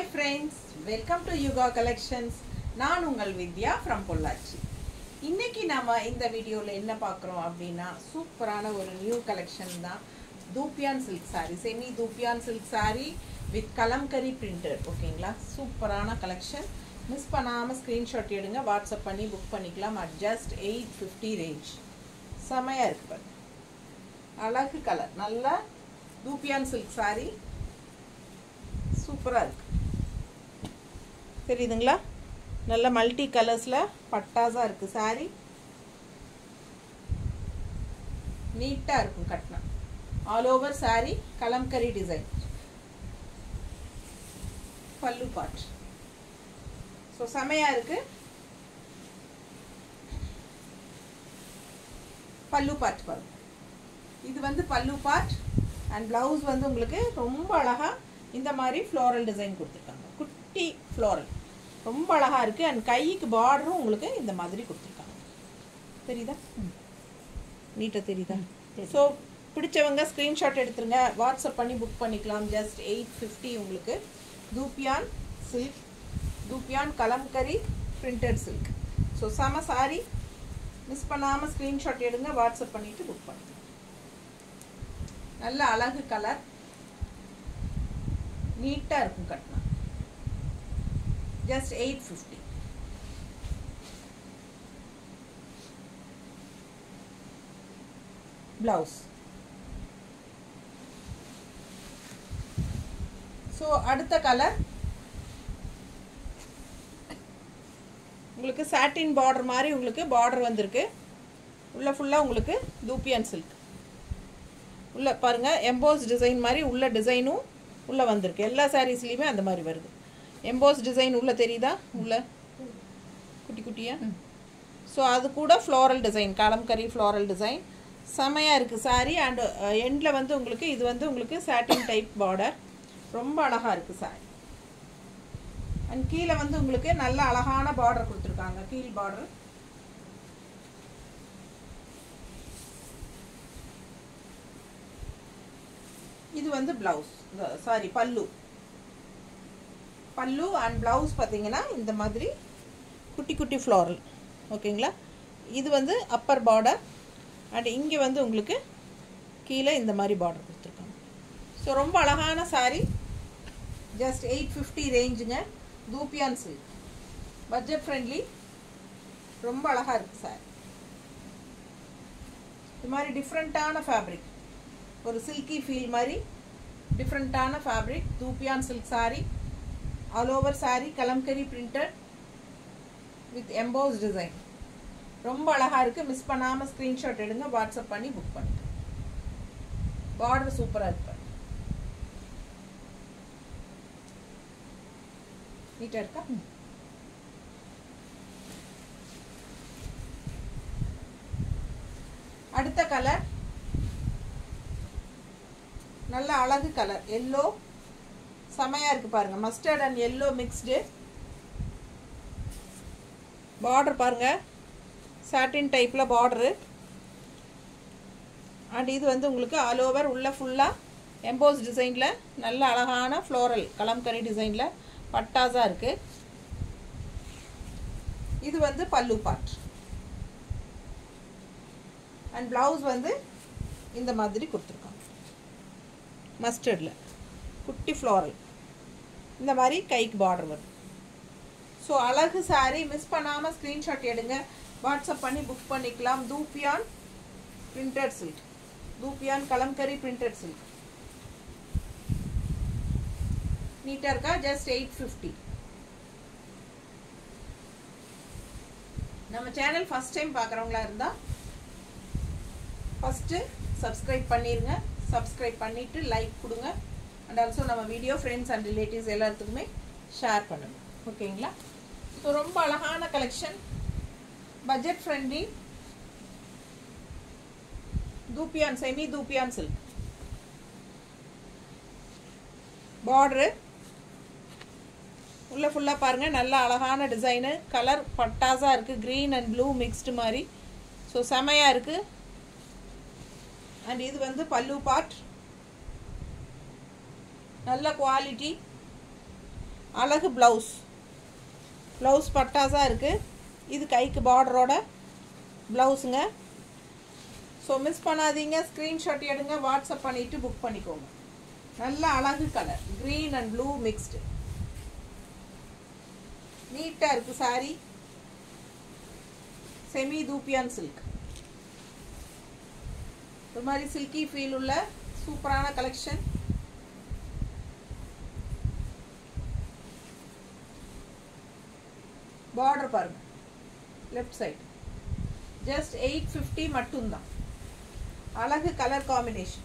Hi friends welcome to Yuga collections நான் உங்கள் வித்யா from Pollachi இன்னைக்கு நாம இந்த வீடியோவில் என்ன பார்க்குறோம் அப்படின்னா சூப்பரான ஒரு நியூ கலெக்ஷன் தான் dupion silk saree semi dupion silk saree with Kalamkari printed ஓகேங்களா சூப்பரான கலெக்ஷன் மிஸ் பண்ணாமல் ஸ்க்ரீன்ஷாட் எடுங்க வாட்ஸ்அப் பண்ணி புக் பண்ணிக்கலாம் at just eight fifty range செமையாக இருக்கு பாருங்க அழகு கலர் நல்லா தூப்பியான் சில்க் saree சூப்பராக இருக்கு தெரியுதுங்களா நல்ல மல்டி கலர்ஸில் பட்டாஸாக இருக்குது saree நீட்டாக இருக்கும் கட்டினா all over saree Kalamkari design pallu part so செமையாக இருக்கு பல்லு பாட் பாருங்க இது வந்து பல்லு பாட் அண்ட் ப்ளவுஸ் வந்து உங்களுக்கு ரொம்ப அழகாக இந்த மாதிரி ஃப்ளோரல் டிசைன் கொடுத்துருக்காங்க குட்டி ஃப்ளோரல் ரொம்ப அழகாக இருக்குது அண்ட் கைக்கு பார்டரும் உங்களுக்கு இந்த மாதிரி கொடுத்துருக்காங்க தெரியுதா நீட்டாக தெரியுதா ஸோ பிடிச்சவங்க ஸ்க்ரீன்ஷாட் எடுத்துருங்க வாட்ஸ்அப் பண்ணி புக் பண்ணிக்கலாம் ஜஸ்ட் எயிட் ஃபிஃப்டி உங்களுக்கு dupion silk dupion Kalamkari printed silk so செம சாரி மிஸ் பண்ணாமல் ஸ்க்ரீன்ஷாட் எடுங்க வாட்ஸ்அப் பண்ணிவிட்டு புக் பண்ணிக்கலாம் நல்ல அழகு கலர் நீட்டாக இருக்கும் கட்டினா just eight fifty blouse so அடுத்த கலர் உங்களுக்கு சாட்டின் பார்டர் மாதிரி உங்களுக்கு பார்டர் வந்திருக்கு உள்ள ஃபுல்லாக உங்களுக்கு தூப்பியன் சில்க் உள்ள பாருங்க எம்போஸ் டிசைன் மாதிரி உள்ள டிசைனும் உள்ள வந்திருக்கு எல்லா சாரீஸ்லேயுமே அந்த மாதிரி வருது எம்போஸ் டிசைன் உள்ள தெரியுதா உள்ள குட்டி குட்டியா ஸோ அது கூட floral design Kalamkari floral design செமையாக இருக்குது சாரீ அண்டு எண்டில் வந்து உங்களுக்கு இது வந்து உங்களுக்கு சாட்டின் டைப் பார்டர் ரொம்ப அழகாக இருக்குது சாரி அண்ட் கீழே வந்து உங்களுக்கு நல்ல அழகான பார்டர் கொடுத்துருக்காங்க கீழ் பார்டர் இது வந்து ப்ளவுஸ் சாரி பல்லு பல்லு அண்ட் ப்ளவுஸ் பார்த்தீங்கன்னா இந்த மாதிரி குட்டி குட்டி ஃப்ளோரல் ஓகேங்களா இது வந்து அப்பர் பார்டர் அண்ட் இங்கே வந்து உங்களுக்கு கீழே இந்த மாதிரி பார்டர் கொடுத்துருக்காங்க ஸோ ரொம்ப அழகான சாரீ ஜஸ்ட் எயிட் ஃபிஃப்டி ரேஞ்சுங்க தூப்பியான் சில்க் பட்ஜெட் ஃப்ரெண்ட்லி ரொம்ப அழகாக இருக்குது சார் இது மாதிரி டிஃப்ரெண்ட்டான ஃபேப்ரிக் ஒரு சில்கி ஃபீல் மாதிரி டிஃப்ரெண்ட்டான fabric dupion silk sari all over sari Kalamkari printed with emboss design ரொம்ப அழகாக இருக்குது மிஸ் பண்ணாமல் ஸ்க்ரீன்ஷாட் எடுங்க வாட்ஸ்அப் பண்ணி புக் பண்ணுங்க பார்டர் சூப்பராக இருக்கு நீட்டாக இருக்கா அடுத்த கலர் நல்ல அழகு கலர் எல்லோ செமையாக இருக்குது பாருங்க mustard and yellow mixed border பாருங்க சாட்டின் டைப்பில் பார்டரு அண்ட் இது வந்து உங்களுக்கு ஆல் ஓவர் உள்ள ஃபுல்லாக எம்போஸ் டிசைனில் நல்ல அழகான ஃப்ளோரல் கலம்கரி டிசைனில் பட்டாஸாக இருக்குது இது வந்து பல்லு பாட் அண்ட் ப்ளவுஸ் வந்து இந்த மாதிரி கொடுத்துருக்காங்க மஸ்டர்டில் குட்டி ஃப்ளோரல் இந்த மாதிரி கைக்கு பார்டர் வரும் ஸோ அழகு சாரீ மிஸ் பண்ணாமல் ஸ்க்ரீன்ஷாட் எடுங்க வாட்ஸ்அப் பண்ணி புக் பண்ணிக்கலாம் dupion printed silk dupion Kalamkari printed silk நீட்டாக இருக்கா ஜஸ்ட் எயிட் ஃபிஃப்டி நம்ம சேனல் ஃபஸ்ட் டைம் பார்க்குறவங்களா இருந்தால் ஃபஸ்ட்டு சப்ஸ்கிரைப் பண்ணிடுங்க சப்ஸ்கிரைப் பண்ணிவிட்டு லைக் கொடுங்க அண்ட் ஆல்சோ நம்ம வீடியோ ஃப்ரெண்ட்ஸ் அண்ட் ரிலேட்டிவ்ஸ் எல்லாத்துக்குமே ஷேர் பண்ணுங்க ஓகேங்களா ஸோ ரொம்ப அழகான collection budget friendly dupion semi dupion silk border உள்ளே ஃபுல்லாக பாருங்கள் நல்ல அழகான டிசைனு கலர் பட்டாஸாக இருக்குது க்ரீன் அண்ட் ப்ளூ மிக்ஸ்டு மாதிரி ஸோ செமையாக இருக்குது அண்ட் இது வந்து பல்லு பார்ட் நல்ல குவாலிட்டி அழகு ப்ளவுஸ் ப்ளவுஸ் பட்டாஸாக இருக்குது இது கைக்கு பார்டரோட ப்ளவுஸுங்க ஸோ மிஸ் பண்ணாதீங்க ஸ்க்ரீன்ஷாட் எடுங்க வாட்ஸ்அப் பண்ணிவிட்டு புக் பண்ணிக்கோங்க நல்ல அழகு colour green and blue mixed நீட்டாக இருக்குது சாரி செமி தூப்பியான் சில்க் ஒரு மாதிரி சில்கி ஃபீல் உள்ள சூப்பரான கலெக்ஷன் பார்டர் பாருங்க left side just eight fifty மட்டும்தான் அழகு colour combination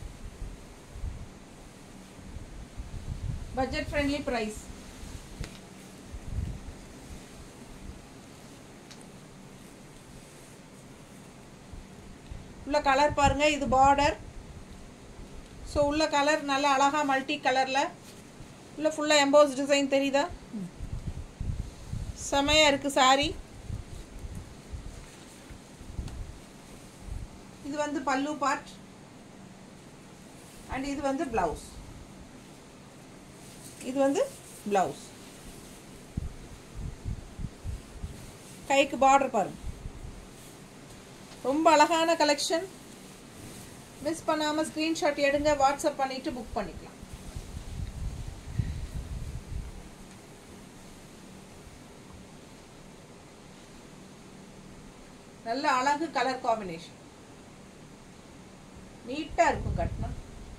budget friendly price உள்ள கலர் பாருங்க இது பார்டர் ஸோ உள்ள கலர் நல்ல அழகா மல்டி கலரில் உள்ள ஃபுல்லாக எம்போஸ் டிசைன் தெரியுதா செமையாக இருக்குது சாரி இது வந்து பல்லு பார்ட் அண்ட் இது வந்து ப்ளவுஸ் இது வந்து ப்ளவுஸ் கைக்கு பார்டர் பாருங்க ரொம்ப அழகான கலெக்ஷன் மிஸ் பண்ணாமல் ஸ்க்ரீன்ஷாட் எடுங்க வாட்ஸ்அப் பண்ணிட்டு புக் பண்ணிக்கலாம் நல்ல அழகு கலர் காம்பினேஷன் நீட்டாக இருக்கும் கட்டினா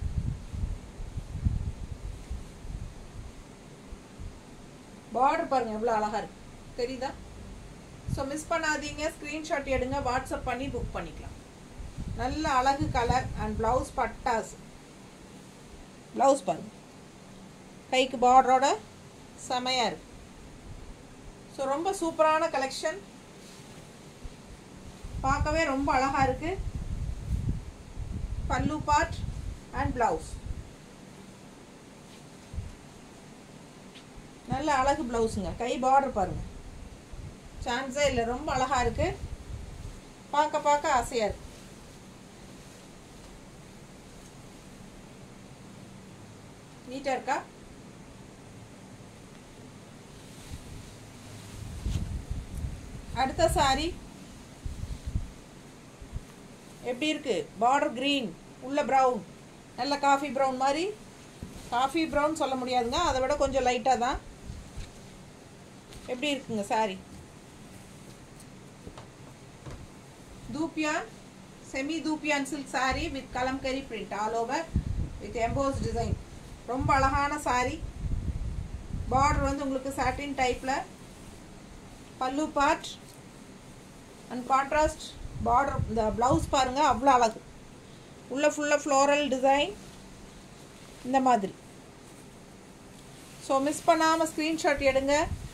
பார்டர் பாருங்க எவ்வளோ அழகா இருக்கு தெரியுதா ஸோ மிஸ் பண்ணாதீங்க ஸ்க்ரீன்ஷாட் எடுங்க வாட்ஸ்அப் பண்ணி புக் பண்ணிக்கலாம் நல்ல அழகு கலர் அண்ட் ப்ளவுஸ் பட்டாஸ் ப்ளவுஸ் பாருங்க கைக்கு பார்டரோட செமையாக இருக்கு ஸோ ரொம்ப சூப்பரான கலெக்ஷன் பார்க்கவே ரொம்ப அழகா இருக்கு பல்லு பார்ட் அண்ட் ப்ளவுஸ் நல்ல அழகு ப்ளவுஸுங்க கை பார்டர் பாருங்க சான்ஸே இல்லை ரொம்ப அழகா இருக்கு பார்க்க பார்க்க ஆசையா இருக்கு நீட்டா இருக்கா அடுத்த சாரி எப்படி இருக்கு பார்டர் கிரீன் உள்ள ப்ரௌன் நல்ல காஃபி ப்ரௌன் மாதிரி காஃபி ப்ரௌன் சொல்ல முடியாதுங்க அதை விட கொஞ்சம் லைட்டாக தான் எப்படி இருக்குங்க sari dupion semi dupion silk sari with Kalamkari print all over with emboss design ரொம்ப அழகான சாரி பார்டர் வந்து உங்களுக்கு சாட்டின் டைப்பில் pallu part and contrast border இந்த ப்ளவுஸ் பாருங்கள் அவ்வளோ அழகு உள்ள ஃபுல்லாக ஃப்ளோரல் டிசைன் இந்த மாதிரி ஸோ மிஸ் பண்ணாமல் ஸ்க்ரீன்ஷாட் எடுங்க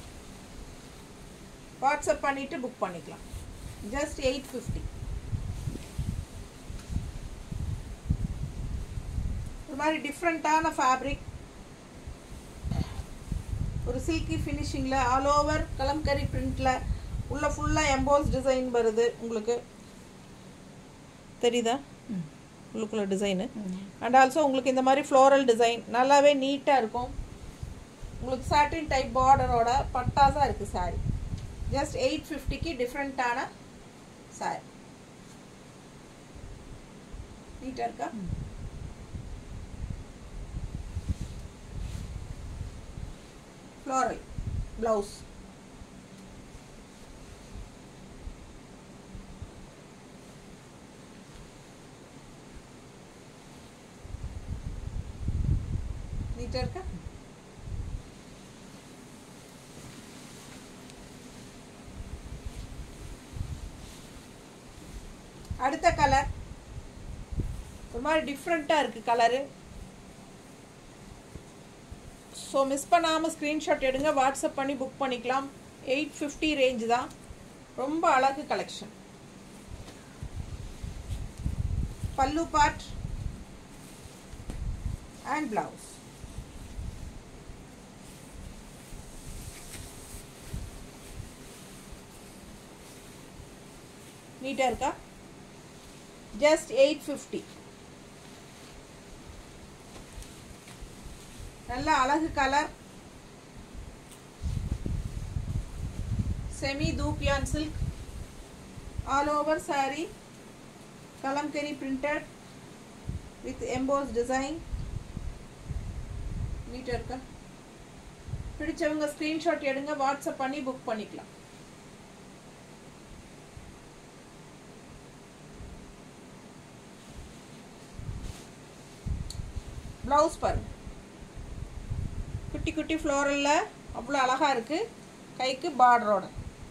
வாட்ஸ்அப் பண்ணிவிட்டு புக் பண்ணிக்கலாம் ஜஸ்ட் எயிட் ஃபிஃப்டி ஒரு மாதிரி டிஃப்ரெண்ட்டான ஃபேப்ரிக் ஒரு சில்கி ஃபினிஷிங்கில் ஆல் ஓவர் கலம்கரி பிரிண்டில் உள்ள ஃபுல்லாக எம்போஸ் டிசைன் வருது உங்களுக்கு தெரியுதா உள்ளுக்குள்ள டிசைனு அண்ட் ஆல்சோ உங்களுக்கு இந்த மாதிரி ஃப்ளோரல் டிசைன் நல்லாவே நீட்டாக இருக்கும் உங்களுக்கு சாட்டின் டைப் பார்டரோட பட்டாஸாக இருக்குது சாரி ஜஸ்ட் எயிட் ஃபிஃப்டிக்கு டிஃப்ரெண்ட்டான சாரி நீட்டாக இருக்கா ஃப்ளோரல் ப்ளவுஸ் நீட்டாக இருக்கா அடுத்த கலர் ஒரு மாதிரி டிஃப்ரெண்ட்டாக இருக்குது கலரு ஸோ மிஸ் பண்ணாமல் ஸ்க்ரீன்ஷாட் எடுங்க வாட்ஸ்அப் பண்ணி புக் பண்ணிக்கலாம் எயிட் ஃபிஃப்டி ரேஞ்ச் தான் ரொம்ப அழகு கலெக்ஷன் பல்லு பார்ட் அண்ட் பிளவுஸ் நீட்டாக இருக்கா ஜஸ்ட் எயிட் ஃபிஃப்டி நல்ல அழகு colour semi dupion silk all over saree Kalamkari printed with emboss design நீட்டாக இருக்கா பிடிச்சவங்க ஸ்க்ரீன்ஷாட் எடுங்க வாட்ஸ்அப் பண்ணி புக் பண்ணிக்கலாம் ப்ளவுஸ் பாருங்க குட்டி குட்டி ஃப்ளோரலில் அவ்வளோ அழகாக இருக்குது கைக்கு பார்டரோட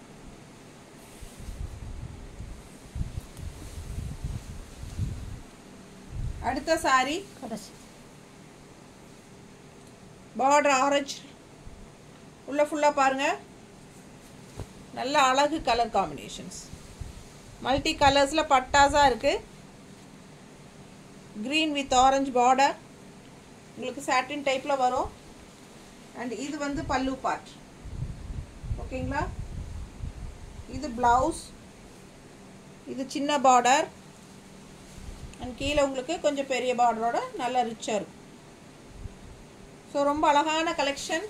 அடுத்த saree கடைசி பார்டர் ஆரஞ்சு உள்ள ஃபுல்லாக பாருங்க நல்ல அழகு கலர் காம்பினேஷன்ஸ் மல்டி கலர்ஸில் பட்டாஸாக இருக்குது க்ரீன் வித் ஆரஞ்சு பார்டர் உங்களுக்கு சாட்டின் டைப்பில் வரும் அண்ட் இது வந்து பல்லு பார்ட் ஓகேங்களா இது ப்ளவுஸ் இது சின்ன பார்டர் அண்ட் கீழே உங்களுக்கு கொஞ்சம் பெரிய பார்டரோட நல்லா ரிச்சாக இருக்கும் ஸோ ரொம்ப அழகான கலெக்ஷன்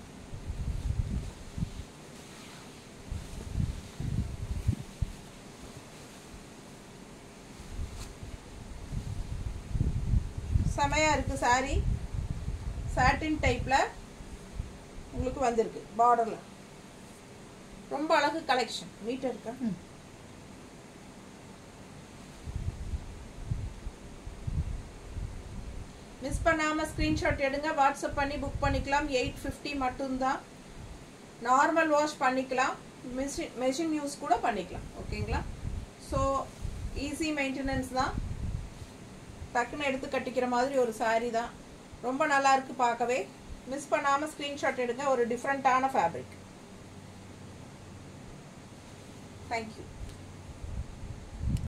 செமையாக இருக்குது saree சாட்டின் டைப்பில் உங்களுக்கு வந்திருக்கு பார்டரில் ரொம்ப அழகு கலெக்ஷன் நீட்டாக இருக்கா ம். மிஸ் பண்ணாமல் ஸ்க்ரீன்ஷாட் எடுங்க வாட்ஸ்அப் பண்ணி புக் பண்ணிக்கலாம் எயிட் ஃபிஃப்டி மட்டும்தான் நார்மல் வாஷ் பண்ணிக்கலாம் மெஷின் மெஷின் யூஸ் கூட பண்ணிக்கலாம் ஓகேங்களா ஸோ ஈஸி மெயின்டெனன்ஸ் தான் டக்குன்னு எடுத்து கட்டிக்கிற மாதிரி ஒரு saree தான் ரொம்ப நல்லா இருக்கு பார்க்கவே மிஸ் பண்ணாமல் ஸ்க்ரீன்ஷாட் எடுங்க ஒரு டிஃப்ரெண்ட்டான ஃபேப்ரிக் தேங்க்யூ